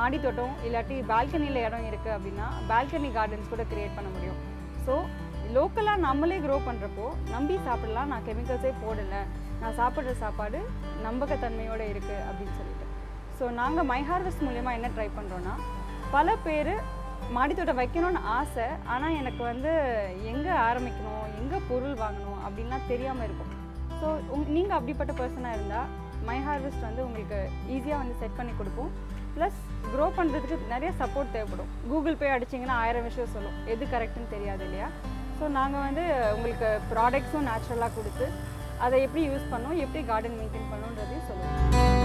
மாடி தோட்டம் இல்லாட்டி பால்கனியில் இடம் இருக்குது அப்படின்னா பால்கனி கார்டன்ஸ் கூட கிரியேட் பண்ண முடியும் ஸோ லோக்கலாக நம்மளே க்ரோ பண்ணுறப்போ நம்பி சாப்பிடலாம் நான் கெமிக்கல்ஸே போடலை நான் சாப்பிட்ற சாப்பாடு நம்பகத்தன்மையோடு இருக்குது அப்படின்னு சொல்லிட்டு ஸோ நாங்கள் மை ஹார்வெஸ்ட் மூலயமா என்ன ட்ரை பண்ணுறோன்னா பல பேர் மாடித்தோட்டம் வைக்கணும்னு ஆசை ஆனால் எனக்கு வந்து எங்கே ஆரம்பிக்கணும் எங்கே பொருள் வாங்கணும் அப்படின்லாம் தெரியாமல் இருக்கும் ஸோ உங் நீங்கள் அப்படிப்பட்ட பர்சனாக இருந்தால் மை ஹார்வெஸ்ட் வந்து உங்களுக்கு ஈஸியாக வந்து செட் பண்ணி கொடுப்போம் ப்ளஸ் க்ரோ பண்ணுறதுக்கு நிறைய சப்போர்ட் தேவைப்படும் கூகுள் பே அடிச்சிங்கன்னா ஆயிரம் விஷயம் சொல்லும் எது கரெக்டுன்னு தெரியாது இல்லையா ஸோ நாங்கள் வந்து உங்களுக்கு ப்ராடக்ட்ஸும் நேச்சுரலாக கொடுத்து அதை எப்படி யூஸ் பண்ணணும் எப்படி கார்டன் மெயின்டைன் பண்ணணுன்றதையும் சொல்லுவோம்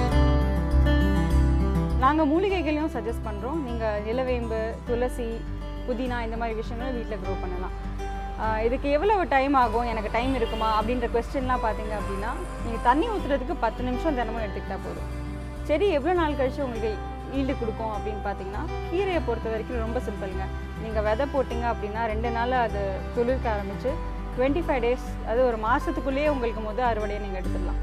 நாங்கள் மூலிகைகளையும் சஜஸ்ட் பண்ணுறோம் நீங்கள் நிலவேம்பு துளசி புதினா இந்த மாதிரி விஷயங்களும் வீட்டில் க்ரோ பண்ணலாம் ஆஹ் இதுக்கு எவ்வளவு டைம் ஆகும் எனக்கு டைம் இருக்குமா அப்படின்ற கொஸ்டின்லாம் பார்த்தீங்க அப்படின்னா நீங்கள் தண்ணி ஊற்றுறதுக்கு பத்து நிமிஷம் தினமும் எடுத்துக்கிட்டால் போதும் செடி எவ்வளோ நாள் கழிச்சு உங்களுக்கு ஈல்டு கொடுக்கும் அப்படின்னு பார்த்தீங்கன்னா கீரையை பொறுத்த வரைக்கும் ரொம்ப சிம்பிளுங்க நீங்கள் விதை போட்டிங்க அப்படின்னா ரெண்டு நாள் அது துளிர்க்க ஆரம்பிச்சு டுவெண்ட்டி ஃபைவ் டேஸ் அது ஒரு மாதத்துக்குள்ளேயே உங்களுக்கு முதல் அறுவடையை நீங்கள் எடுத்துடலாம்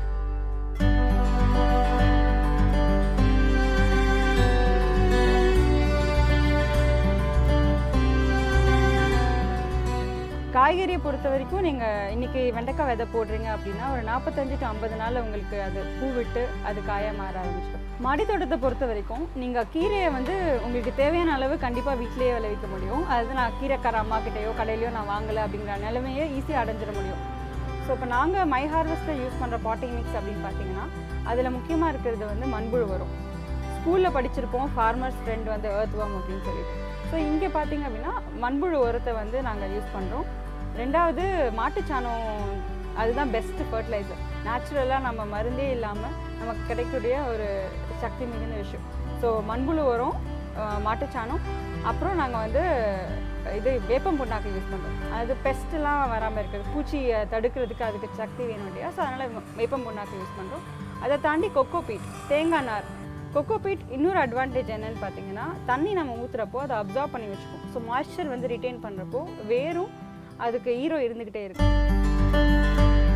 காய்கறியை பொறுத்த வரைக்கும் நீங்கள் இன்றைக்கி வெண்டைக்காய் விதை போடுறீங்க அப்படின்னா ஒரு நாற்பத்தஞ்சு டு ஐம்பது நாள் உங்களுக்கு அது பூ விட்டு அது காயாக மாற ஆரம்பிச்சிடும் மாடி தோட்டத்தை பொறுத்த வரைக்கும் நீங்கள் கீரையை வந்து உங்களுக்கு தேவையான அளவு கண்டிப்பாக வீட்டிலேயே விளைவிக்க முடியும் அதாவது நான் கீரைக்கார அம்மா கிட்டேயோ கடையிலையோ நான் வாங்கலை அப்படிங்கிற நிலைமையை ஈஸியாக அடைஞ்சிட முடியும் ஸோ இப்போ நாங்கள் மை ஹார்வெஸ்ட்டில் யூஸ் பண்ணுற பாட்டிங் மிக்ஸ் அப்படின்னு பார்த்தீங்கன்னா அதில் முக்கியமாக இருக்கிறது வந்து மண்புழு வரும் ஸ்கூலில் படிச்சிருப்போம் ஃபார்மர்ஸ் ஃப்ரெண்ட் வந்து ஏர்த்வாம் அப்படின்னு சொல்லிட்டு ஸோ இங்கே பார்த்தீங்க அப்படின்னா மண்புழு உரத்தை வந்து நாங்கள் யூஸ் பண்ணுறோம் ரெண்டாவது மாட்டுச்சாணம் அதுதான் பெஸ்ட் ஃபர்டிலைசர் நேச்சுரலாக நம்ம மருந்தே இல்லாமல் நமக்கு கிடைக்கக்கூடிய ஒரு சக்தி மிகுந்த விஷயம் ஸோ மண்புழு உரம் அஹ், மாட்டுச்சாணம் அப்புறம் நாங்கள் வந்து இது வேப்பம் புண்ணாக்கு யூஸ் பண்ணுறோம் அது பெஸ்ட்லாம் வராமல் இருக்கிறது பூச்சியை தடுக்கிறதுக்கு அதுக்கு சக்தி வேணும் இல்லையா ஸோ அதனால் வேப்பம் புண்ணாக்கு யூஸ் பண்ணுறோம் அதை தாண்டி கொக்கோ பீட் தேங்காய் நார் கொக்கோ பீட் இன்னொரு அட்வான்டேஜ் என்னன்னு பார்த்தீங்கன்னா தண்ணி நம்ம ஊற்றுறப்போ அதை அப்சர்வ் பண்ணி வச்சுக்கும் ஸோ மாய்ஸ்சர் வந்து ரிட்டைன் பண்ணுறப்போ வேரும் அதுக்கு ஈரம் இருந்துக்கிட்டே இருக்கும்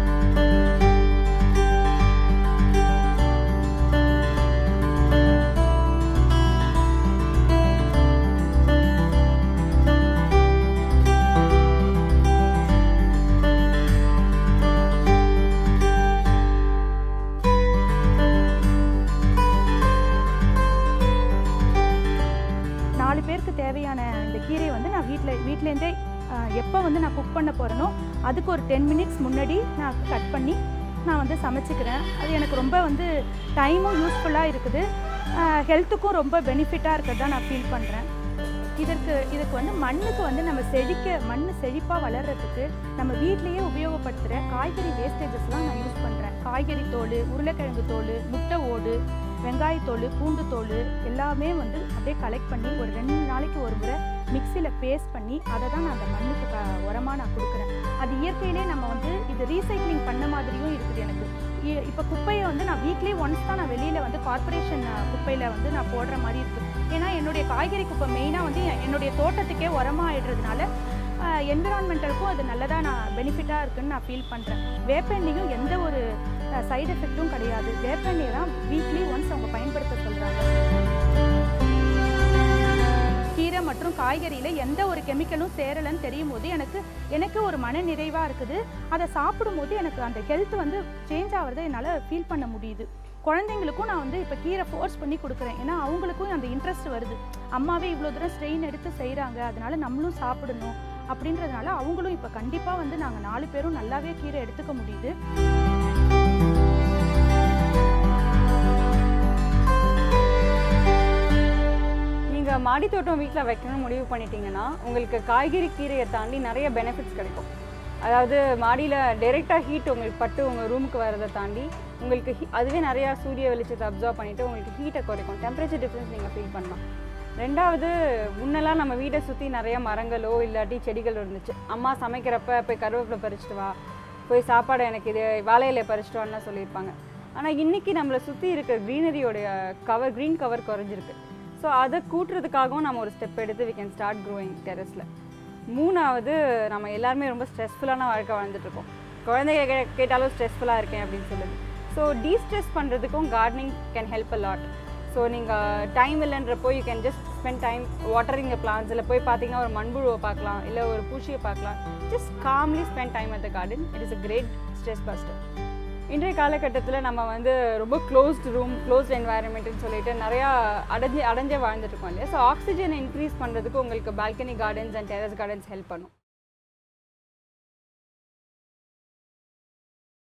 நாலு பேருக்கு தேவையான இந்த கீரையை வந்து நான் வீட்டில் வீட்டிலேருந்தே எப்போ வந்து நான் குக் பண்ண போகிறேனோ அதுக்கு ஒரு டென் மினிட்ஸ் முன்னாடி நான் கட் பண்ணி நான் வந்து சமைச்சிக்கிறேன் அது எனக்கு ரொம்ப வந்து டைமும் யூஸ்ஃபுல்லாக இருக்குது ஹெல்த்துக்கும் ரொம்ப பெனிஃபிட்டாக இருக்கிறதா நான் ஃபீல் பண்ணுறேன் இதற்கு இதுக்கு வந்து மண்ணுக்கு வந்து நம்ம செழிக்க மண் செழிப்பாக வளர்கிறதுக்கு நம்ம வீட்லேயே உபயோகப்படுத்துகிற காய்கறி வேஸ்டேஜஸ்லாம் நான் யூஸ் பண்ணுறேன் காய்கறி தோல் உருளைக்கிழங்கு தோல் முட்டை ஓடு வெங்காயத்தோல் பூண்டு தோல் எல்லாமே வந்து அப்படியே கலெக்ட் பண்ணி ஒரு ரெண்டு நாளைக்கு ஒரு முறை மிக்சியில் பேஸ்ட் பண்ணி அதை தான் நான் அந்த மண்ணுக்கு க உரமாக நான் கொடுக்குறேன் அது இயற்கையிலே நம்ம வந்து இது ரீசைக்ளிங் பண்ண மாதிரியும் இருக்குது எனக்கு இ- இப்போ குப்பையை வந்து நான் வீக்லி ஒன்ஸ் தான் நான் வெளியில் வந்து கார்ப்பரேஷன் குப்பையில் வந்து நான் போடுற மாதிரி இருக்குது ஏன்னா என்னுடைய காய்கறி குப்பை மெயினாக வந்து எ- என்னுடைய தோட்டத்துக்கே உரமாக ஆயிடுறதுனால என்விரான்மெண்டலுக்கும் அது நல்லதாக நான் பெனிஃபிட்டாக இருக்குன்னு நான் ஃபீல் பண்ணுறேன் வேப்பெண்ணையும் எந்த ஒரு சைடு எஃபெக்ட்டும் கிடையாது வேப்பெண்ணெய் தான் வீக்லி ஒன்ஸ் அவங்க பயன்படுத்த சொல்கிறாங்க கீரை மற்றும் காய்கறியில் எந்த ஒரு கெமிக்கலும் சேரலைன்னு தெரியும் போது எனக்கு எனக்கு ஒரு மன நிறைவாக இருக்குது அதை சாப்பிடும்போது எனக்கு அந்த ஹெல்த் வந்து சேஞ்ச் ஆகிறத என்னால் ஃபீல் பண்ண முடியுது குழந்தைங்களுக்கும் நான் வந்து இப்போ கீரை ஃபோர்ஸ் பண்ணி கொடுக்குறேன் ஏன்னா அவங்களுக்கும் அந்த இன்ட்ரெஸ்ட் வருது அம்மாவே இவ்வளோ தூரம் ஸ்ட்ரெயின் எடுத்து செய்கிறாங்க அதனால நம்மளும் சாப்பிடணும் அப்படின்றதுனால அவங்களும் இப்போ கண்டிப்பாக வந்து நாங்கள் நாலு பேரும் நல்லாவே கீரை எடுத்துக்க முடியுது நீங்கள் மாடி தோட்டம் வீட்டில் வைக்கணும்னு முடிவு பண்ணிட்டீங்கன்னா உங்களுக்கு காய்கறி கீரையை தாண்டி நிறைய பெனிஃபிட்ஸ் கிடைக்கும் அதாவது மாடியில் டைரெக்டாக ஹீட் உங்களுக்கு பட்டு உங்கள் ரூமுக்கு வரதை தாண்டி உங்களுக்கு he- அதுவே நிறையா சூரிய வெளிச்சத்தை அப்சர்வ் பண்ணிவிட்டு உங்களுக்கு ஹீட்டை குறைக்கும் டெம்பரேச்சர் டிஃப்ரென்ஸ் நீங்கள் ஃபீல் பண்ணலாம் ரெண்டாவது முன்னெல்லாம் நம்ம வீட்டை சுற்றி நிறைய மரங்களோ இல்லாட்டி செடிகள் இருந்துச்சு அம்மா சமைக்கிறப்ப போய் கருவேப்பிலை பறிச்சிட்டு வா போய் சாப்பாடு எனக்கு இது வாழை இலையை பறிச்சிட்டு வான்னு சொல்லியிருப்பாங்க ஆனால் இன்றைக்கி நம்மளை சுற்றி இருக்கிற க்ரீனரியோடைய கவர் க்ரீன் கவர் குறைஞ்சிருக்கு ஸோ அதை கூட்டுறதுக்காகவும் நம்ம ஒரு ஸ்டெப் எடுத்து we can ஸ்டார்ட் growing டெரஸில் மூணாவது நம்ம எல்லாருமே ரொம்ப ஸ்ட்ரெஸ்ஃபுல்லான வாழ்க்கை வாழ்ந்துட்டுருக்கோம் குழந்தைங்க கே கேட்டாலும் ஸ்ட்ரெஸ்ஃபுல்லாக இருக்கேன் அப்படின்னு சொல்லுது ஸோ டீஸ்ட்ரெஸ் பண்ணுறதுக்கும் gardening can help a lot so நீங்கள் டைம் இல்லைன்றப்போ you can just spend time watering plants இல்லை போய் பார்த்தீங்கன்னா ஒரு மண்புழுவை பார்க்கலாம் இல்லை ஒரு பூச்சியை பார்க்கலாம் just calmly spend time at the garden it is a great stress buster இன்றைய காலகட்டத்தில் நம்ம வந்து ரொம்ப க்ளோஸ்ட் ரூம் க்ளோஸ்ட் என்வாயரன்மெண்ட்னு சொல்லிட்டு நிறையா அடைஞ்சு அடைஞ்சே வாழ்ந்துட்டு இருக்கோம் இல்லையா ஸோ ஆக்சிஜனை இன்க்ரீஸ் பண்ணுறதுக்கு உங்களுக்கு balcony gardens and terrace gardens help பண்ணும்